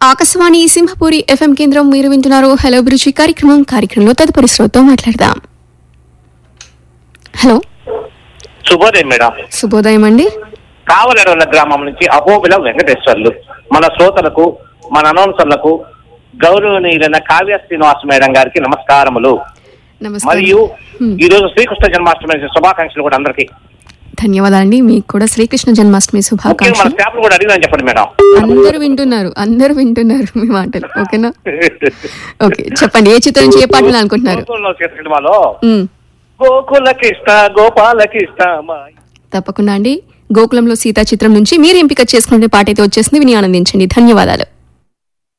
Akashvani Simhapuri FM కేంద్రం మీరు వింటున్నారు హలో అభిరుచి కార్యక్రమం కార్యక్రమంలో తదుపరి శ్రోతతో మాట్లాడదాం హలో శుభోదయం మేడం శుభోదయం అండి కావలెడల గ్రామం నుంచి అహోబిల వెంకటేశ్వర్లు మన శ్రోతలకు మన అనౌన్సర్లకు గౌరవనీయులైన కావ్య శ్రీనివాస్ మేడం గారికి నమస్కారములు నమస్కారం మరియు హ్మ్. ఈ రోజు శ్రీకృష్ణ జన్మాష్టమి శుభాకాంక్షలు కూడా అందరికి ధన్యవాదాలండి మీకు కూడా శ్రీకృష్ణ జన్మాష్టమి ముఖ్యంగా మన శుభాకాంక్షలు స్టాఫ్ కూడా అడిగిన చెప్పండి మేడం అందరూ వింటున్నారు అందరూ వింటున్నారు మీ మాటలు ఓకేనా ఓకే చెప్పండి ఏ చిత్రం నుంచి ఏ పాటలు అనుకుంటున్నారు గోకులంలో చేసిన సినిమాలో ఉమ్, గోకుల కృష్ణ గోపాల కృష్ణ మా- తప్పకుండా అండి గోకులంలో సీతా చిత్రం నుంచి మీరు ఎంపిక చేసుకునే పాట అయితే వచ్చేసింది విని ఆనందించండి ధన్యవాదాలు